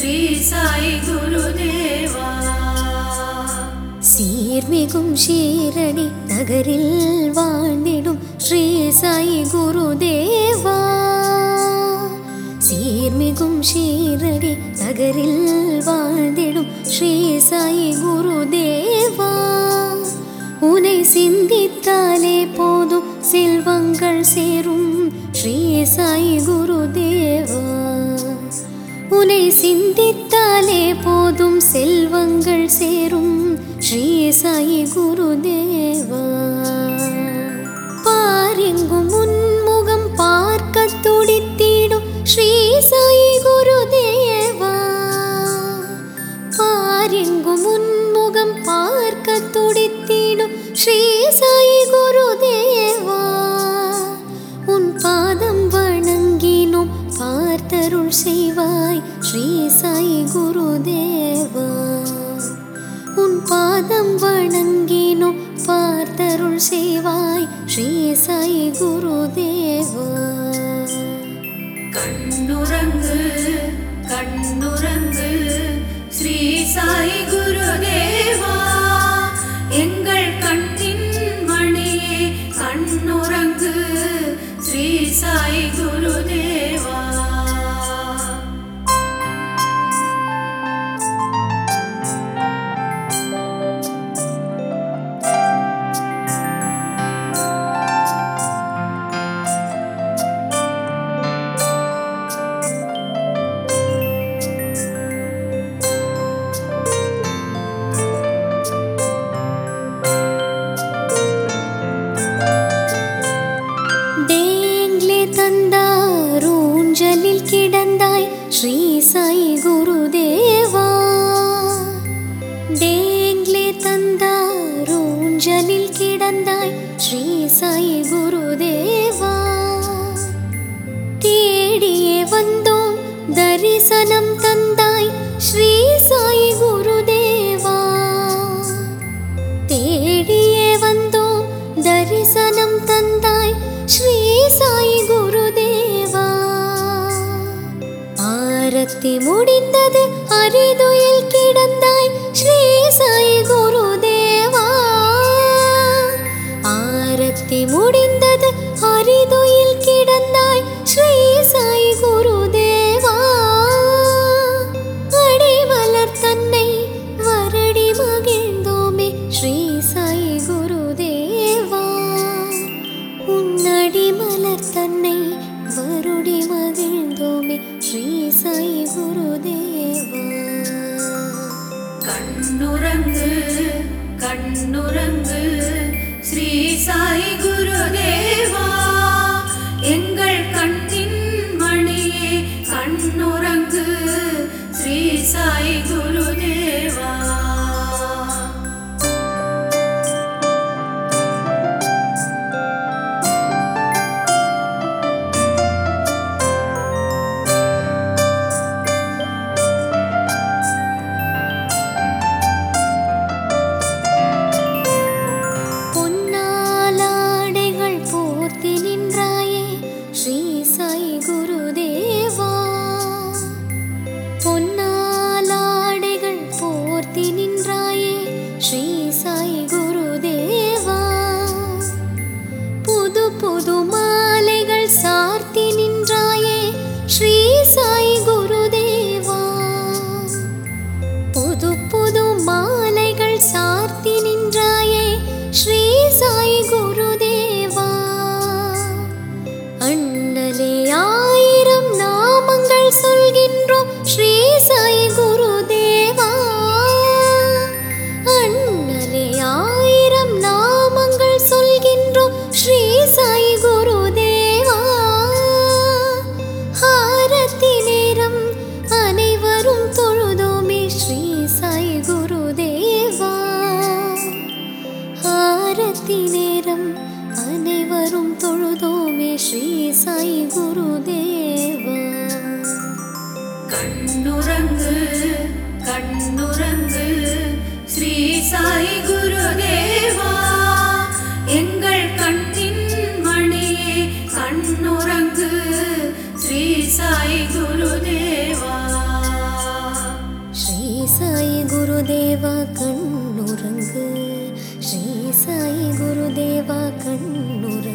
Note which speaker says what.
Speaker 1: ஸ்ரீ சாய் குருதேவா
Speaker 2: சீர்மிகும் ஷீரடி நகரில் வாழ்ந்திடும் ஸ்ரீ சாய் குருதேவா சீர்மிகும் ஷீரடி நகரில் வாழ்ந்திடும் ஸ்ரீ சாய் குருதேவா உனை சிந்தித்தாலே போதும் செல்வங்கள் சேரும் ஸ்ரீ சாய் குருதேவா உனை சிந்தித்தாலே போதும் செல்வங்கள் சேரும் ஸ்ரீ சாயி குருதேவா பாரெங்கும் முன்முகம் பார்க்க துடித்திடும் ஸ்ரீ சாயி குருதேவா பாரெங்கும் முன்முகம் பார்க்க துடித்திடும் ஸ்ரீ சாயி குருதேவா உன் பாதம் வணங்கினோம் பார்த்தருள் செய்வாய் ஸ்ரீ சாய் குருதேவா உன் பாதம் வணங்கினோம் பார்த்தருள் செய்வாய் ஸ்ரீ சாய் குருதேவா
Speaker 1: கண்ணுறங்கு கண்ணுறங்கு ஸ்ரீ சாய் குருதேவா எங்கள் கண்ணின் மணியே கண்ணுறங்கு ஸ்ரீ சாய் குருதேவா
Speaker 2: டேங்லே தந்தார் ஊஞ்சலில் கிடந்தாய் ஸ்ரீ சாய் குருதேவா டேங்லே தந்தார் ஊஞ்சலில் கிடந்தாய் ஸ்ரீ சாய் குருதேவா தேடியே வந்தோம் தரிசனம் தந்தாய் ஸ்ரீ சாய் குருதேவா தேடியே வந்தோம் தரிசனம் தந்தாய் ஸ்ரீ சாய் குருதேவா ஆரத்தி முடிந்தது அரிதுயில் கிடந்தாய் ஸ்ரீ சாய் குருதேவா ஆரத்தி முடிந்தது அரிதுயில் கிடந்தாய் ஸ்ரீ சாய் குருதேவா அடிமலர் தன்னை வருடி மகிழ்ந்தோமே ஸ்ரீ சாய் குருதேவா உன்னடி மலர் தன்னை வருடி மகிழ்ந்தோமே ஸ்ரீ சாய் குருதேவா
Speaker 1: கண்ணுறங்கு கண்ணுறங்கு ஸ்ரீ சாய் குருதேவா எங்கள் கண்ணின் மணியே கண்ணுறங்கு ஸ்ரீ சாய் குருதேவா
Speaker 2: பொன்னாலாடைகள் போர்த்தி நின்றாயே ஸ்ரீ சாய் குருதேவா பொன்னாலாடைகள் போர்த்தி நின்றாயே ஸ்ரீ சாய் குருதேவா புது புது மாலைகள் சார்த்தி நின்றாயே ஸ்ரீ சாய் குருதேவா புது புது மாலைகள் சார்த்தி நின்றாயே ஸ்ரீ சாய் குருதேவா அண்ணலே ஆயிரம் நாமங்கள் சொல்கின்றோம் ஸ்ரீ சாய் குருதேவா அண்ணலே ஆயிரம் நாமங்கள் சொல்கின்றோம் ஸ்ரீ சாய் குருதேவா ஹாரத்தி நேரம் அனைவரும் தொழுதோமே ஸ்ரீ சாய் குருதேவா ஆரத்தி நேரம் அனைவரும் தொழுதோமே ஸ்ரீ சாய் குருதேவா
Speaker 1: கண்ணுறங்கு கண்ணுறங்கு ஸ்ரீ சாய் குருதேவா எங்கள் கண்ணின் மணியே கண்ணுறங்கு ஸ்ரீ சாய் குருதேவா
Speaker 2: குருதேவா கண்ணுறங்கு ஸ்ரீ சாய் குருதேவா கண்ணுறங்கு